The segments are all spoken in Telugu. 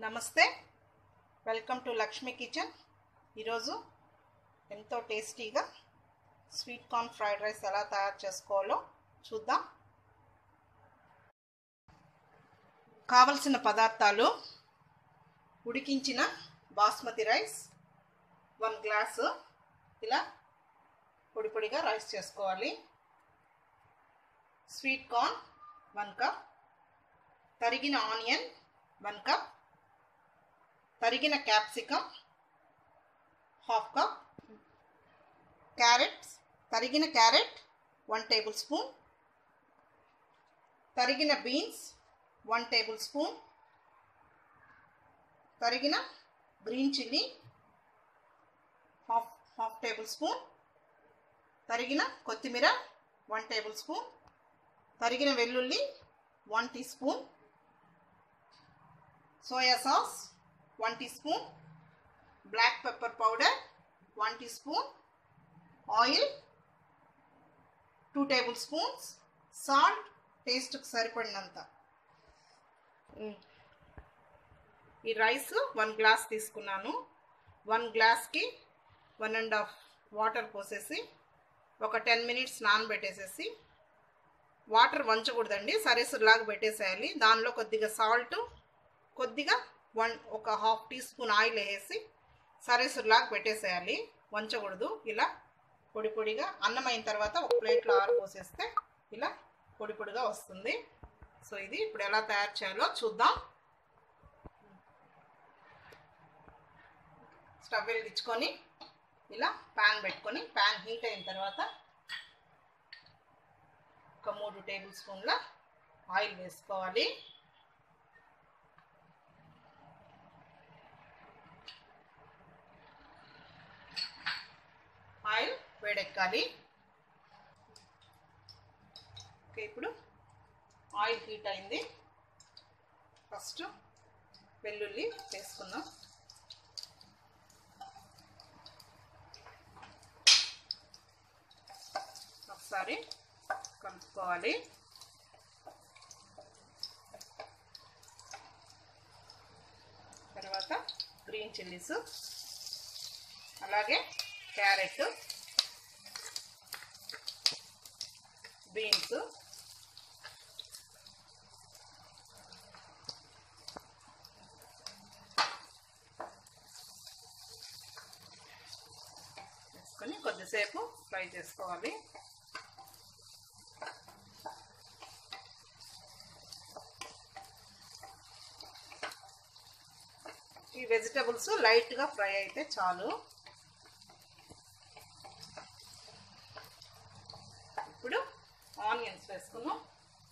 నమస్తే వెల్కమ్ టు లక్ష్మీ కిచెన్ ఈరోజు ఎంతో టేస్టీగా స్వీట్ కార్న్ ఫ్రైడ్ రైస్ ఎలా తయారు చేసుకోవాలో చూద్దాం కావలసిన పదార్థాలు ఉడికించిన బాస్మతి రైస్ వన్ గ్లాసు ఇలా పొడి పొడిగా రైస్ చేసుకోవాలి స్వీట్ కార్న్ వన్ కప్ తరిగిన ఆనియన్ వన్ కప్ తరిగిన క్యాప్సికమ్ హాఫ్ కప్ క్యారెట్స్ తరిగిన క్యారెట్ వన్ టేబుల్ స్పూన్ తరిగిన బీన్స్ వన్ టేబుల్ స్పూన్ తరిగిన green chilli half half tablespoon తరిగిన కొత్తిమీర వన్ టేబుల్ స్పూన్ తరిగిన వెల్లుల్లి one teaspoon soya sauce one teaspoon black pepper powder one teaspoon oil two tablespoons salt టేస్ట్కి సరిపడినంత ఈ రైస్ వన్ గ్లాస్ తీసుకున్నాను వన్ గ్లాస్కి వన్ అండ్ హాఫ్ వాటర్ పోసేసి ఒక టెన్ మినిట్స్ నానబెట్టేసేసి వాటర్ వంచకూడదండి సరేసులాగా పెట్టేసేయాలి దానిలో కొద్దిగా సాల్ట్ కొద్దిగా వన్ ఒక హాఫ్ టీ స్పూన్ ఆయిల్ వేసి సరేసులాగా పెట్టేసేయాలి వంచకూడదు ఇలా పొడి పొడిగా అన్నం అయిన తర్వాత ఒక ప్లేట్లో ఆరబోసేస్తే ఇలా పొడి పొడిగా వస్తుంది సో ఇది ఇప్పుడు ఎలా తయారు చేయాలో చూద్దాం స్టవ్ వెలిగించుకొని ఇలా ప్యాన్ పెట్టుకొని ప్యాన్ హీట్ అయిన తర్వాత ఒక మూడు టేబుల్ స్పూన్ల ఆయిల్ వేసుకోవాలి ఆయిల్ వేడెక్కాలి ఓకే ఇప్పుడు ఆయిల్ హీట్ అయింది ఫస్ట్ వెల్లుల్లి వేసుకుందాం ఒకసారి కలుపుకోవాలి తర్వాత గ్రీన్ చిల్లీస్ అలాగే క్యారెట్ బీన్స్ వేసుకొని కొద్దిసేపు ఫ్రై చేసుకోవాలి ఈ వెజిటబుల్స్ లైట్గా ఫ్రై అయితే చాలు ఇప్పుడు ఆనియన్స్ వేసుకున్నాం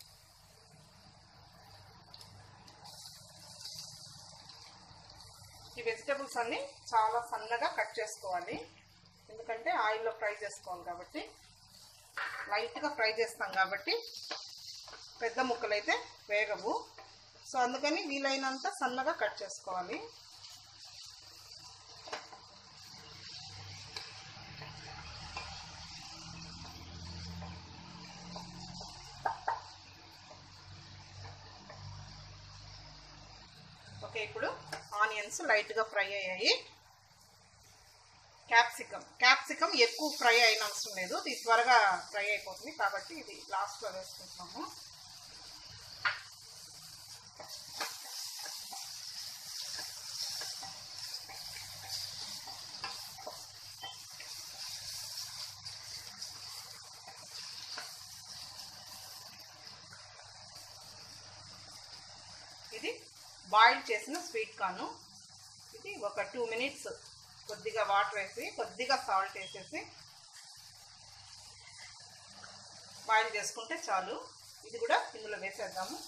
ఈ వెజిటబుల్స్ అన్నీ చాలా సన్నగా కట్ చేసుకోవాలి ఎందుకంటే ఆయిల్లో ఫ్రై చేసుకోవాలి కాబట్టి లైట్గా ఫ్రై చేస్తాం కాబట్టి పెద్ద ముక్కలు అయితే వేగవు సో అందుకని వీలైనంత సన్నగా కట్ చేసుకోవాలి ఓకే ఇప్పుడు ఆనియన్స్ లైట్గా ఫ్రై అయ్యాయి క్యాప్సికమ్ క్యాప్సికమ్ ఎక్కువ ఫ్రై అయిన అవసరం లేదు ఇది త్వరగా ఫ్రై అయిపోతుంది కాబట్టి ఇది లాస్ట్లో వేసుకుంటున్నాము ఇది బాయిల్ చేసిన స్వీట్ కార్ను ఇది ఒక టూ మినిట్స్ కొద్దిగా వాటర్ వేసి కొద్దిగా సాల్ట్ వేసేసి బాయిల్ చేసుకుంటే చాలు ఇది కూడా ఇందులో వేసేద్దాము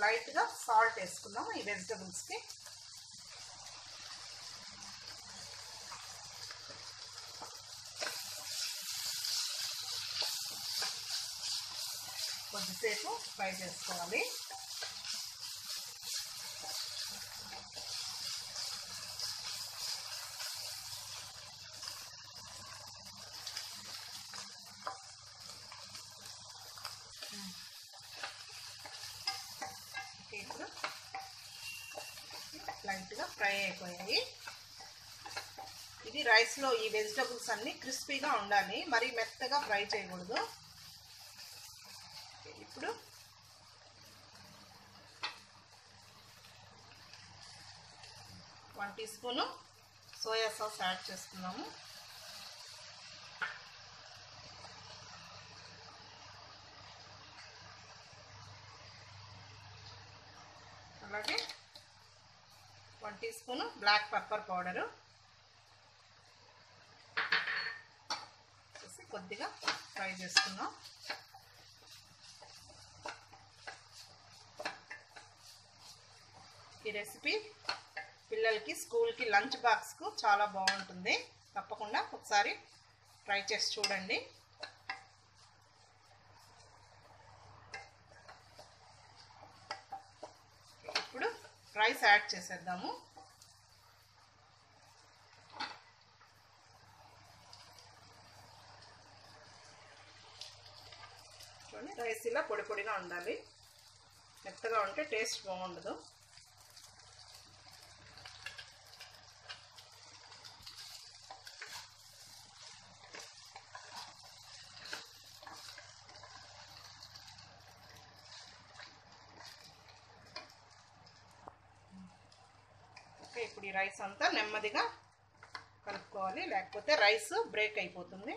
లైట్గా సాల్ట్ వేసుకుందాం ఈ వెజిటబుల్స్కి కొద్దిసేపు ఫ్రై చేసుకోవాలి ఇప్పుడు లైట్గా ఫ్రై అయిపోయాయి ఇది రైస్లో ఈ వెజిటబుల్స్ అన్నీ క్రిస్పీగా ఉండాలి మరి మెత్తగా ఫ్రై చేయకూడదు ఇప్పుడు one teaspoon soya sauce add చేసుకున్నాము అలాగే one teaspoon black pepper powder వేసి కొద్దిగా ఫ్రై చేసుకున్నాం ఈ రెసిపీ పిల్లలకి స్కూల్కి లంచ్ బాక్స్కు చాలా బాగుంటుంది తప్పకుండా ఒకసారి ట్రై చేసి చూడండి ఇప్పుడు రైస్ యాడ్ చేసేద్దాము చూడండి రైస్ ఇలా పొడి పొడిగా ఉండాలి మెత్తగా ఉంటే టేస్ట్ బాగుండదు ఓకే ఇప్పుడు ఈ రైస్ అంతా నెమ్మదిగా కలుపుకోవాలి లేకపోతే రైస్ బ్రేక్ అయిపోతుంది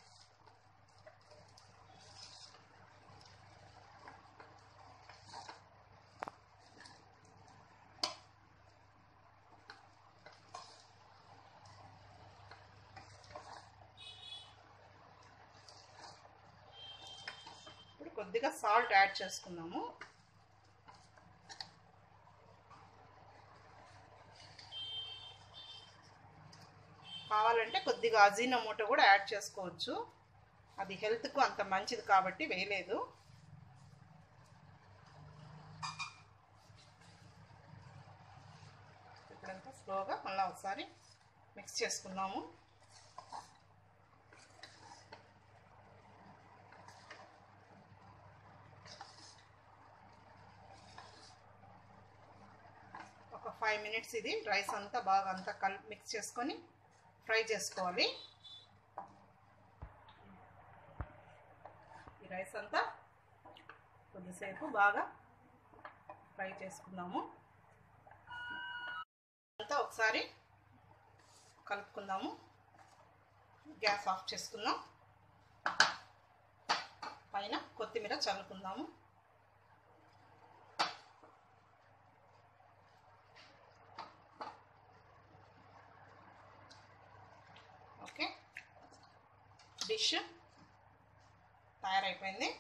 ఇప్పుడు కొద్దిగా సాల్ట్ యాడ్ చేసుకుందాము కావాలంటే కొద్దిగా అజీనమోటో కూడా యాడ్ చేసుకోవచ్చు అది హెల్త్కు అంత మంచిది కాబట్టి వేయలేదు ఇప్పుడంతా స్లోగా మళ్ళీ ఒకసారి మిక్స్ చేసుకుందాము ఒక ఫైవ్ మినిట్స్ ఇది రైస్ అంతా బాగా అంతా కల్ మిక్స్ చేసుకొని ఫ్రై చేసుకోవాలి ఈ రైస్ అంతా కొద్దిసేపు బాగా ఫ్రై చేసుకుందాము అంతా ఒకసారి కలుపుకుందాము గ్యాస్ ఆఫ్ చేసుకుందాం పైన కొత్తిమీర చల్లుకుందాము ఓకే డిష్ తయారైపోయింది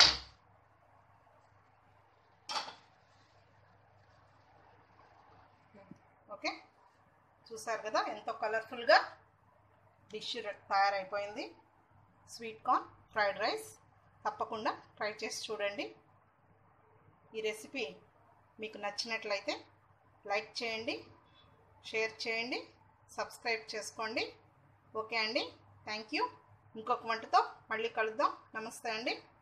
ఓకే చూసారు కదా ఎంతో కలర్ఫుల్గా డిష్ తయారైపోయింది స్వీట్ కార్న్ ఫ్రైడ్ రైస్ తప్పకుండా ట్రై చేసి చూడండి ఈ రెసిపీ మీకు నచ్చినట్లయితే లైక్ చేయండి షేర్ చేయండి సబ్స్క్రైబ్ చేసుకోండి ఓకే అండి థ్యాంక్ యూ ఇంకొక వంటతో మళ్ళీ కలుద్దాం నమస్తే అండి